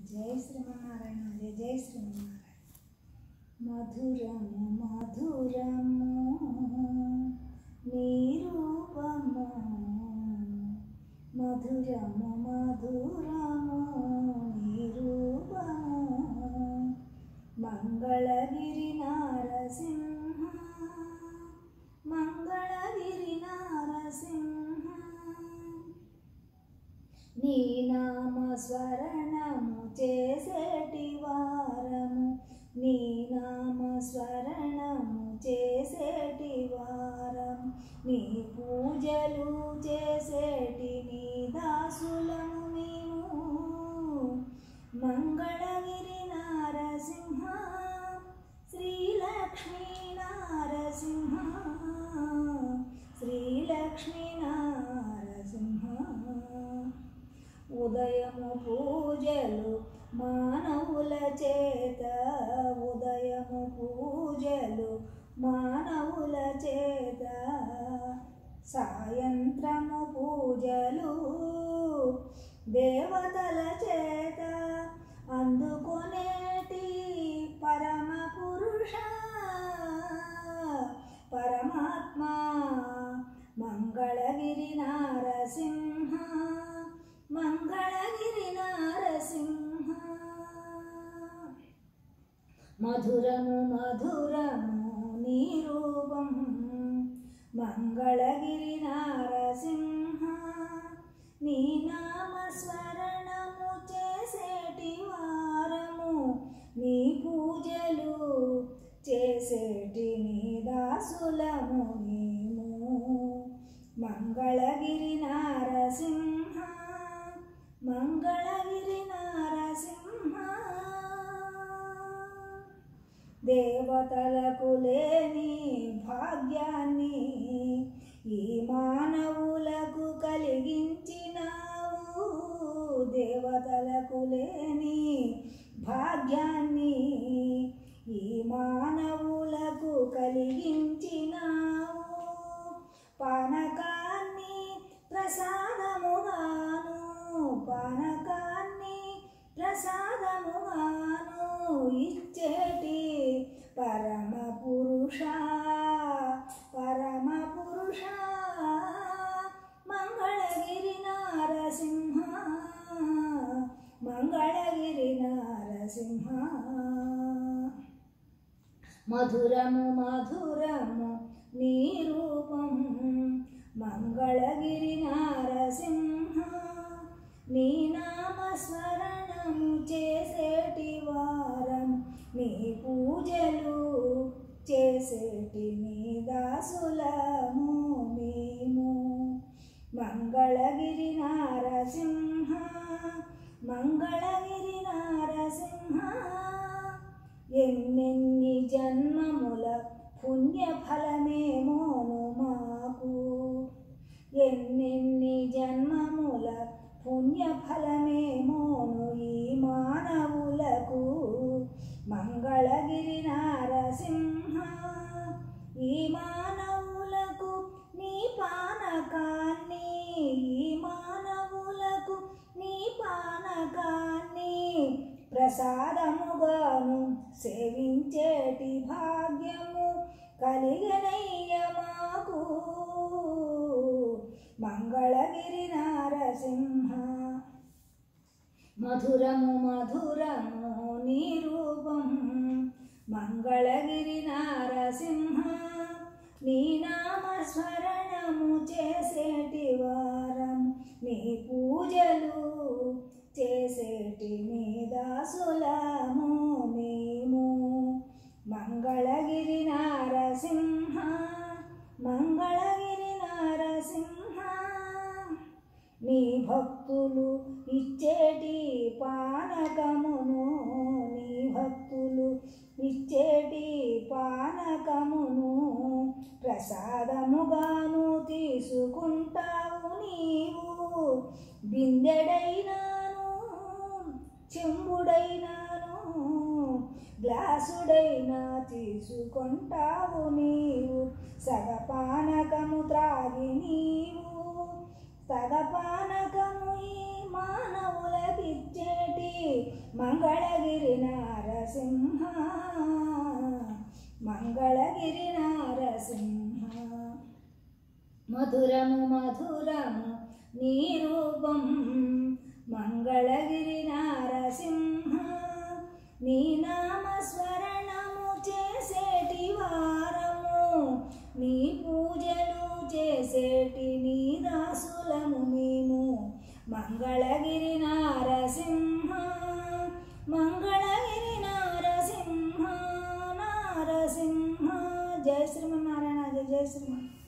జై శ్రీమన్నారాయణ జయ జై శ్రీమన్నారాయణ మధురము మధురము నీ రూపము మధురము మధురము నీ రూపము మంగళగిరి నారసింహ మంగళగిరి నారసింహ నీ నామ స్మరణము చేసేటి వారము నీ నామ స్మరణము చేసేటి వారం నీ పూజలు చేసేటి నీ దాసులము మేము మంగళగిరి నారసింహ శ్రీలక్ష్మీ నారసింహ శ్రీలక్ష్మీ నారసింహ ఉదయము పూజలు మానవుల చేత ఉదయము పూజలు మానవుల చేత సాయంత్రము పూజలు దేవతల చేత అందుకునేటి పరమ పురుష పరమాత్మ మంగళగిరి నారసింహ మంగళగిరి నారసింహ మధురము మధురము నీ రూపం మంగళగిరి నారసింహ నీ నామ స్మరణము చేసేటి వారము నీ పూజలు చేసేటి నీ దాసులము మేము మంగళగిరి నారసింహ మంగళగిరి నారసింహ దేవతలకు లేని భాగ్యాన్ని ఈ మానవులకు కలిగించినావు దేవతలకు లేని భాగ్యాన్ని ఈ మానవులకు కలిగించినావు పానకాన్ని ప్రసాదముగాను పానకాన్ని ప్రసాదముగాను ఇచ్చేటి పరమ పురుష పరమ పురుష మంగళగిరి నారసింహ మంగళగిరి నారసింహ మధురము మధురము నీ రూపం మంగళగిరి నారసింహ నీ నామ స్మరణము చేసేటి వారం నీ పూజలు చేసేటి నీ దాసులము మేము మంగళగిరి నారసింహ మంగళగిరి నారసింహ ఎన్నెన్ని జన్మముల పుణ్యఫలమేమోను మాకు ఎన్నెన్ని జన్మముల పుణ్యఫలమేమోను ఈ మానవులకు మంగళగిరి నారసింహ ఈ మానవులకు నీ పానకాన్ని ఈ మానవులకు నీ పానకాన్ని ప్రసాదముగాను సేవించేటి భాగ్యము కలిగనయ్య మాకు మంగళగిరి నారసింహ మధురము మధురము నీ రూపం మంగళగిరి నారసింహ నీ నామ స్మరణము చేసేటి వారం నీ పూజలు చేసేటి నీ దాసులము మేము మంగళగిరి నారసింహ మంగళగిరి నారసింహ నీ భక్తులు ఇచ్చేటి పానకమును నీ భక్తులు ఇచ్చేటి పానకమును ప్రసాదముగాను తీసుకుంటావు నీవు బిందెడైనాను చెంబుడైనాను గ్లాసుడైనా తీసుకుంటావు నీవు సగపానకము త్రాగి నీవు సగపానకము ఈ మానవులకిచ్చేటి మంగళగిరి నారసింహ మంగళగిరి నారసింహ మధురము మధురము నీ రూపం మంగళగిరి నారసింహ నీ నామస్మరణము చేసేటి వారము నీ పూజలు చేసేటి నీ దాసులము మేము మంగళగిరి నారసింహ మంగళగిరి నారసింహ నారసింహ జయ శ్రీమన్నారాయణ జయ జయ శ్రీమన్